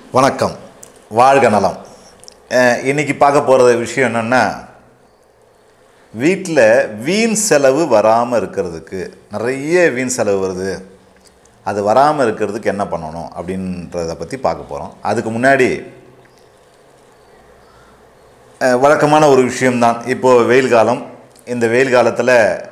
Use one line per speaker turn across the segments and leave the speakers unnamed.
வணக்கம் வாழ்க நலம் அஹ், இன்னைக்கு பார்க்க போகிற விஷயம் என்னென்னா வீட்டில் வீண் செலவு வராமல் இருக்கிறதுக்கு நிறைய வீண் செலவு வருது அது வராமல் இருக்கிறதுக்கு என்ன பண்ணணும் அப்படின்றத பற்றி பார்க்க போகிறோம் அதுக்கு முன்னாடி அஹ், வழக்கமான ஒரு விஷயம்தான் இப்போது வெயில் காலம் இந்த வெயில் காலத்தில்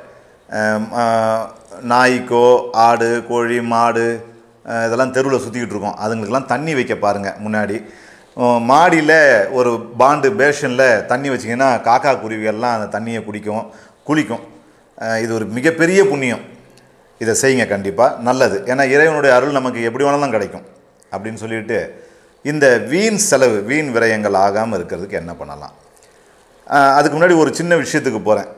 நாய்க்கோ ஆடு கோழி மாடு அஹ், இதெல்லாம் தெருவில் சுற்றிக்கிட்டு இருக்கோம் அதுங்களுக்கெல்லாம் தண்ணி வைக்க பாருங்கள் முன்னாடி மாடியில் ஒரு பாண்டு பேஷனில் தண்ணி வச்சிங்கன்னா காக்கா குருவிகள்லாம் அந்த தண்ணியை குடிக்கும் குளிக்கும் அஹ், இது ஒரு மிகப்பெரிய புண்ணியம் இதை செய்யுங்க கண்டிப்பாக நல்லது ஏன்னா இறைவனுடைய அருள் நமக்கு எப்படி வேணாலும் கிடைக்கும் அப்படின்னு சொல்லிட்டு இந்த வீண் செலவு வீண் விரயங்கள் ஆகாமல் இருக்கிறதுக்கு என்ன பண்ணலாம் அஹ், அதுக்கு முன்னாடி ஒரு சின்ன விஷயத்துக்கு போகிறேன்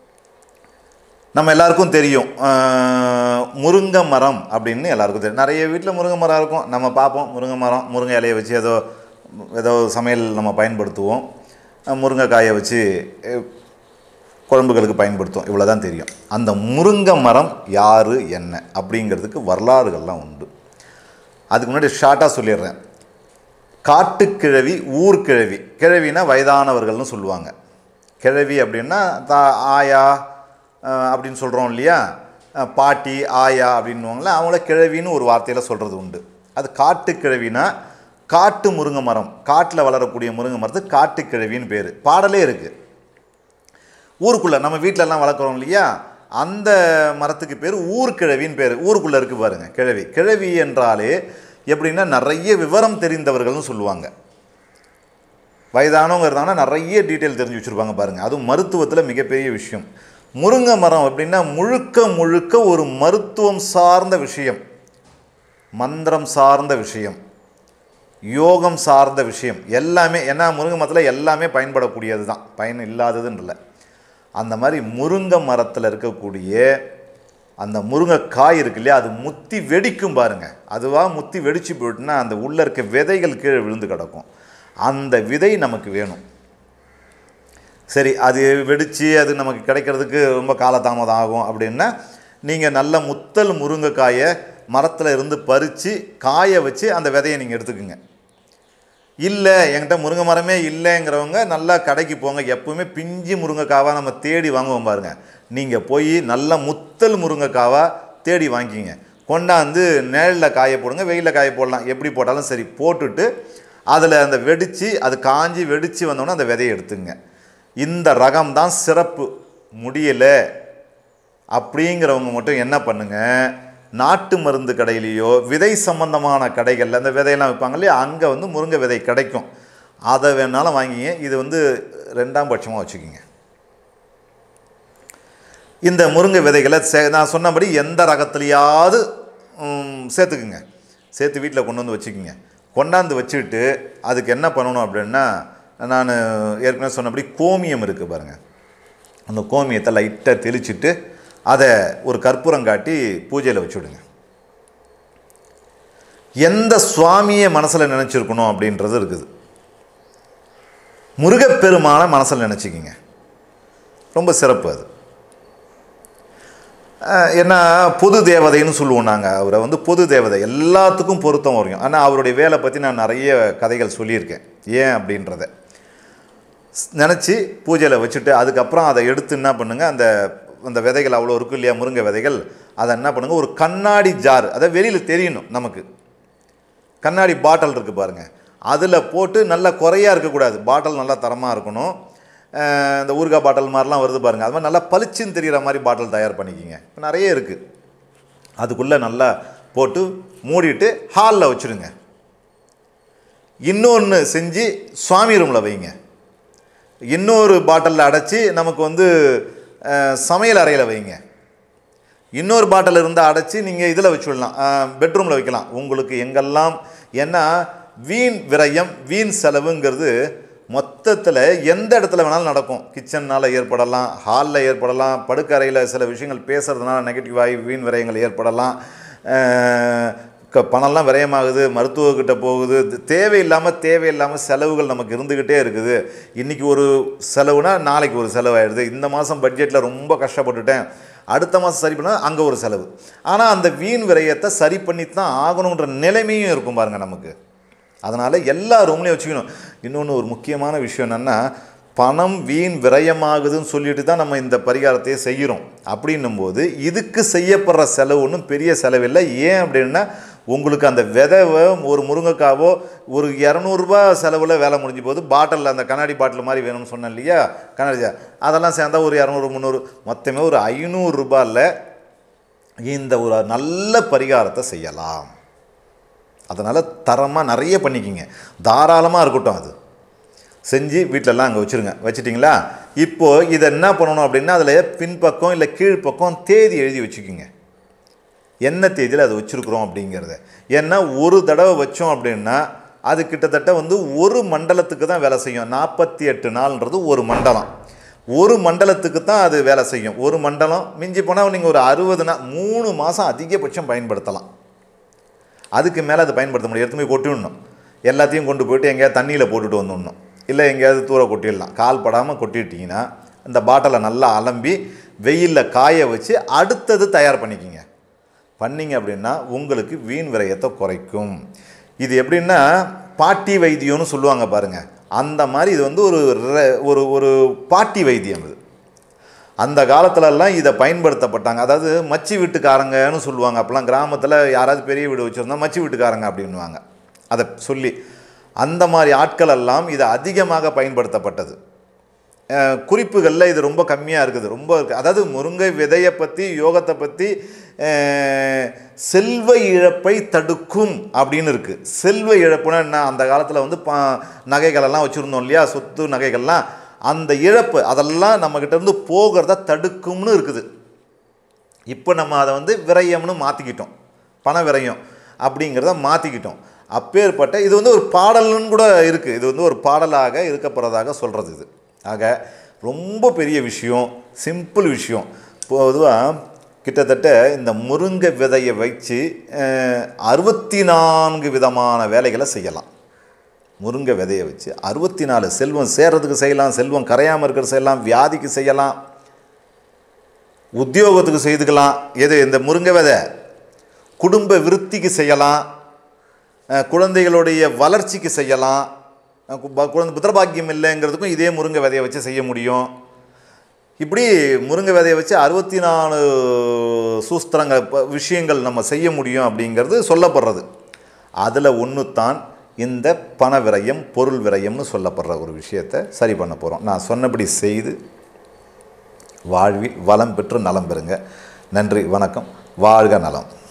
நம்ம எல்லாருக்கும் தெரியும் அஹ், முருங்கை மரம் அப்படின்னு எல்லாருக்கும் தெரியும் நிறைய வீட்டில் முருங்கை மரம் இருக்கும் நம்ம பார்ப்போம் முருங்கை மரம் முருங்கை இலையை வச்சு ஏதோ ஏதோ சமையல் நம்ம பயன்படுத்துவோம் அஹ், முருங்கைக்காயை வச்சு அஹ், குழம்புகளுக்கு பயன்படுத்துவோம் இவ்வளோ தான் தெரியும் அந்த முருங்கை மரம் யார் என்ன அப்படிங்கிறதுக்கு வரலாறுகள்லாம் உண்டு அதுக்கு முன்னாடி ஷார்ட்டாக சொல்லிடுறேன் காட்டுக்கிழவி ஊர்கிழவி கிழவினா வயதானவர்கள்னு சொல்லுவாங்க கிழவி அப்படின்னா தா ஆயா அஹ், அப்படின்னு சொல்கிறோம் இல்லையா அஹ், பாட்டி ஆயா அப்படின்னுவாங்களே அவங்கள கிழவின்னு ஒரு வார்த்தையில் சொல்கிறது உண்டு அது காட்டுக்கிழவினா காட்டு முருங்கை மரம் காட்டில் வளரக்கூடிய முருங்கை மரத்துக்கு காட்டுக்கிழவின்னு பேர் பாடலே இருக்குது ஊருக்குள்ளே நம்ம வீட்டிலலாம் வளர்க்குறோம் இல்லையா அந்த மரத்துக்கு பேர் ஊர்கிழவின்னு பேர் ஊருக்குள்ளே இருக்குது பாருங்கள் கிழவி கிழவி என்றாலே எப்படின்னா நிறைய விவரம் தெரிந்தவர்கள்னு சொல்லுவாங்க வயதானவங்க இருந்தாங்கன்னா நிறைய டீட்டெயில் தெரிஞ்சு வச்சுருப்பாங்க பாருங்கள் அதுவும் மருத்துவத்தில் மிகப்பெரிய விஷயம் முருங்கை மரம் அப்படின்னா முழுக்க முழுக்க ஒரு மருத்துவம் சார்ந்த விஷயம் மந்திரம் சார்ந்த விஷயம் யோகம் சார்ந்த விஷயம் எல்லாமே ஏன்னா முருங்கை மரத்தில் எல்லாமே பயன்படக்கூடியது தான் பயன் இல்லாததுன்னு இல்லை அந்த மாதிரி முருங்கை மரத்தில் இருக்கக்கூடிய அந்த முருங்கைக்காய் இருக்கு இல்லையா அது முத்தி வெடிக்கும் பாருங்க அதுவாக முத்தி வெடிச்சு போயிட்டுனா அந்த உள்ளே இருக்க விதைகள் கீழே விழுந்து கிடக்கும் அந்த விதை நமக்கு வேணும் சரி அது வெடித்து அது நமக்கு கிடைக்கிறதுக்கு ரொம்ப காலதாமதம் ஆகும் அப்படின்னா நீங்கள் நல்ல முத்தல் முருங்கைக்காயை மரத்தில் இருந்து பறித்து காய வச்சு அந்த விதையை நீங்கள் எடுத்துக்குங்க இல்லை என்கிட்ட முருங்கை மரமே இல்லைங்கிறவங்க நல்லா கடைக்கு போங்க எப்பவுமே பிஞ்சு முருங்கைக்காவாக நம்ம தேடி வாங்குவோம் பாருங்க நீங்கள் போய் நல்ல முத்தல் முருங்கைக்காவா தேடி வாங்கிக்கிங்க கொண்டாந்து நிழலில் காய போடுங்க வெயிலில் காய போடலாம் எப்படி போட்டாலும் சரி போட்டுட்டு அதில் அந்த வெடித்து அது காஞ்சி வெடித்து வந்தோடனே அந்த விதையை எடுத்துங்க இந்த ரகம் தான் சிறப்பு முடியலை அப்படிங்கிறவங்க மட்டும் என்ன பண்ணுங்க நாட்டு மருந்து கடையிலையோ விதை சம்பந்தமான கடைகளில் அந்த விதையெல்லாம் விற்பாங்க இல்லையா அங்கே வந்து முருங்கை விதை கிடைக்கும் அதை வேணாலும் வாங்கிங்க இது வந்து ரெண்டாம் பட்சமாக வச்சுக்கிங்க இந்த முருங்கை விதைகளை சே நான் சொன்னபடி எந்த ரகத்துலையாவது ம், சேர்த்துக்குங்க சேர்த்து வீட்டில் கொண்டு வந்து வச்சுக்கிங்க கொண்டாந்து வச்சுக்கிட்டு அதுக்கு என்ன பண்ணணும் அப்படின்னா நான் ஏற்கனவே சொன்னபடி கோமியம் இருக்குது பாருங்கள் அந்த கோமியத்தை லைட்டாக தெளிச்சிட்டு அதை ஒரு கற்பூரம் காட்டி பூஜையில் வச்சுவிடுங்க எந்த சுவாமியை மனசில் நினச்சிருக்கணும் அப்படின்றது இருக்குது முருகப்பெருமான மனசில் நினச்சிக்கிங்க ரொம்ப சிறப்பு அது அஹ் ஏன்னா பொது தேவதைன்னு சொல்லுவோம் நாங்கள் அவரை வந்து பொது தேவதை எல்லாத்துக்கும் பொருத்தம் வரும் ஆனால் அவருடைய வேலை பற்றி நான் நிறைய கதைகள் சொல்லியிருக்கேன் ஏன் அப்படின்றத நினச்சி பூஜையில் வச்சுட்டு அதுக்கப்புறம் அதை எடுத்து என்ன பண்ணுங்கள் அந்த அந்த விதைகள் அவ்வளோ இருக்கும் இல்லையா முருங்கை விதைகள் அதை என்ன பண்ணுங்கள் ஒரு கண்ணாடி ஜார் அதை வெளியில் தெரியணும் நமக்கு கண்ணாடி பாட்டில் இருக்குது பாருங்கள் அதில் போட்டு நல்லா குறையாக இருக்கக்கூடாது பாட்டில் நல்லா தரமாக இருக்கணும் அஹ் இந்த ஊறுகாய் பாட்டில் மாதிரிலாம் வருது பாருங்கள் அது மாதிரி நல்லா பளிச்சுன்னு தெரிகிற மாதிரி பாட்டில் தயார் பண்ணிக்கிங்க இப்போ நிறைய இருக்குது அதுக்குள்ளே நல்லா போட்டு மூடிட்டு ஹாலில் வச்சுடுங்க இன்னொன்று செஞ்சு சுவாமி ரூமில் வைங்க இன்னொரு பாட்டிலில் அடைச்சி நமக்கு வந்து அஹ், சமையல் அறையில் வைங்க இன்னொரு பாட்டில் இருந்தால் அடைச்சி நீங்கள் இதில் வச்சுடலாம் பெட்ரூமில் வைக்கலாம் உங்களுக்கு எங்கெல்லாம் ஏன்னா வீண் விரயம் வீண் செலவுங்கிறது மொத்தத்தில் எந்த இடத்துல வேணாலும் நடக்கும் கிச்சன்னால் ஏற்படலாம் ஹாலில் ஏற்படலாம் படுக்கறையில் சில விஷயங்கள் பேசுகிறதுனால நெகட்டிவ் ஆகி வீண் விரயங்கள் ஏற்படலாம் அஹ், க பணம்லாம் விரயமாகுது மருத்துவர்கிட்ட போகுது இது தேவையில்லாமல் தேவையில்லாமல் செலவுகள் நமக்கு இருந்துக்கிட்டே இருக்குது இன்றைக்கி ஒரு செலவுனா நாளைக்கு ஒரு செலவாயிடுது இந்த மாதம் பட்ஜெட்டில் ரொம்ப கஷ்டப்பட்டுட்டேன் அடுத்த மாதம் சரி பண்ணால் அங்கே ஒரு செலவு ஆனால் அந்த வீண் விரயத்தை சரி பண்ணி தான் ஆகணுன்ற நிலைமையும் இருக்கும் பாருங்கள் நமக்கு அதனால் எல்லா ரூம்லேயும் வச்சுக்கணும் இன்னொன்று ஒரு முக்கியமான விஷயம் என்னென்னா பணம் வீண் விரயமாகுதுன்னு சொல்லிட்டு தான் நம்ம இந்த பரிகாரத்தையே செய்கிறோம் அப்படின்னும் போது இதுக்கு செய்யப்படுற செலவு ஒன்றும் பெரிய செலவில்லை ஏன் அப்படின்னா உங்களுக்கு அந்த விதவை ஒரு முருங்கைக்காவோ ஒரு இரநூறுபா செலவில் வேலை முடிஞ்சு போது பாட்டிலில் அந்த கண்ணாடி பாட்டில் மாதிரி வேணும்னு சொன்னேன் இல்லையா கண்ணாடி ஜா- அதெல்லாம் சேர்ந்தா ஒரு இரநூறு முந்நூறு மொத்தமே ஒரு ஐநூறுரூபாயில் இந்த ஒரு நல்ல பரிகாரத்தை செய்யலாம் அதனால் தரமாக நிறைய பண்ணிக்கிங்க தாராளமாக இருக்கட்டும் அது செஞ்சு வீட்டிலலாம் அங்கே வச்சுருங்க வச்சிட்டிங்களா இப்போது இதை என்ன பண்ணணும் அப்படின்னா அதில் பின்பக்கம் இல்லை கீழ்ப்பக்கம் தேதி எழுதி வச்சுக்கிங்க என்ன தேதியில் அதை வச்சுருக்குறோம் அப்படிங்கிறத ஏன்னா ஒரு தடவை வச்சோம் அப்படின்னா அது கிட்டத்தட்ட வந்து ஒரு மண்டலத்துக்கு தான் வேலை செய்யும் நாற்பத்தி எட்டு நாள்ன்றது ஒரு மண்டலம் ஒரு மண்டலத்துக்கு தான் அது வேலை செய்யும் ஒரு மண்டலம் மிஞ்சி போனால் நீங்கள் ஒரு அறுபது நாள் மூணு மாதம் அதிகபட்சம் பயன்படுத்தலாம் அதுக்கு மேலே அதை பயன்படுத்த முடியாது எடுத்து போய் கொட்டிடணும் எல்லாத்தையும் கொண்டு போயிட்டு எங்கேயாவது தண்ணியில் போட்டுட்டு வந்துடணும் இல்லை எங்கேயாவது தூர கொட்டிடலாம் கால் படாமல் கொட்டிட்டீங்கன்னா இந்த பாட்டிலை நல்லா அலம்பி வெயிலில் காய வச்சு அடுத்தது தயார் பண்ணிக்கிங்க பண்ணீங்க அப்படின்னா உங்களுக்கு வீண் விரயத்தை குறைக்கும் இது எப்படின்னா பாட்டி வைத்தியம்னு சொல்லுவாங்க பாருங்க அந்த மாதிரி இது வந்து ஒரு ரெ- ஒரு ஒரு பாட்டி வைத்தியம் இது அந்த காலத்துலலாம் இதை பயன்படுத்தப்பட்டாங்க அதாவது மச்சி வீட்டுக்காரங்கன்னு சொல்லுவாங்க அப்போலாம் கிராமத்தில் யாராவது பெரிய வீடு வச்சுருந்தா மச்சி வீட்டுக்காரங்க அப்படின்னுவாங்க அதை சொல்லி அந்த மாதிரி ஆட்கள் எல்லாம் இது அதிகமாக பயன்படுத்தப்பட்டது அஹ் குறிப்புகளில் இது ரொம்ப கம்மியாக இருக்குது ரொம்ப இருக்கு அதாவது முருங்கை விதையை பற்றி யோகத்தை பற்றி செல்வ இழப்பை தடுக்கும் அப்படின்னு இருக்குது செல்வ இழப்புனா என்ன அந்த காலத்தில் வந்து பா நகைகளெல்லாம் வச்சுருந்தோம் இல்லையா சொத்து நகைகள்லாம் அந்த இழப்பு அதெல்லாம் நம்மக்கிட்ட இருந்து போகிறத தடுக்கும்னு இருக்குது இப்போ நம்ம அதை வந்து விரயம்னு மாற்றிக்கிட்டோம் பண விரயம் அப்படிங்கிறத மாற்றிக்கிட்டோம் அப்பேற்பட்ட இது வந்து ஒரு பாடல்னு கூட இருக்குது இது வந்து ஒரு பாடலாக இருக்கப்படுறதாக சொல்கிறது இது ஆக ரொம்ப பெரிய விஷயம் சிம்பிள் விஷயம் பொதுவாக கிட்டத்தட்ட இந்த முருங்கை விதையை வச்சு அறுபத்தி நான்கு விதமான வேலைகளை செய்யலாம் முருங்கை விதையை வச்சு அறுபத்தி நாலு செல்வம் சேர்றதுக்கு செய்யலாம் செல்வம் கரையாமல் இருக்கிறது செய்யலாம் வியாதிக்கு செய்யலாம் உத்தியோகத்துக்கு செய்துக்கலாம் எது இந்த முருங்கை விதை குடும்ப விருத்திக்கு செய்யலாம் அஹ் குழந்தைகளுடைய வளர்ச்சிக்கு செய்யலாம் அஹ் கு- ப- குழந்தை புத்திரபாக்கியம் இல்லைங்கிறதுக்கும் இதே முருங்கை விதையை வச்சு செய்ய முடியும் இப்படி முருங்கை விதையை வச்சு அறுபத்தி நாலு சூஸ்திரங்கள் ப- விஷயங்கள் நம்ம செய்ய முடியும் அப்படிங்கிறது சொல்லப்படுறது அதில் ஒன்று தான் இந்த பண விரயம் பொருள் விரயம்னு சொல்லப்படுற ஒரு விஷயத்தை சரி பண்ண போகிறோம் நான் சொன்னபடி செய்து வாழ்வில் வளம் பெற்று நலம் பெறுங்க நன்றி வணக்கம் வாழ்க நலம்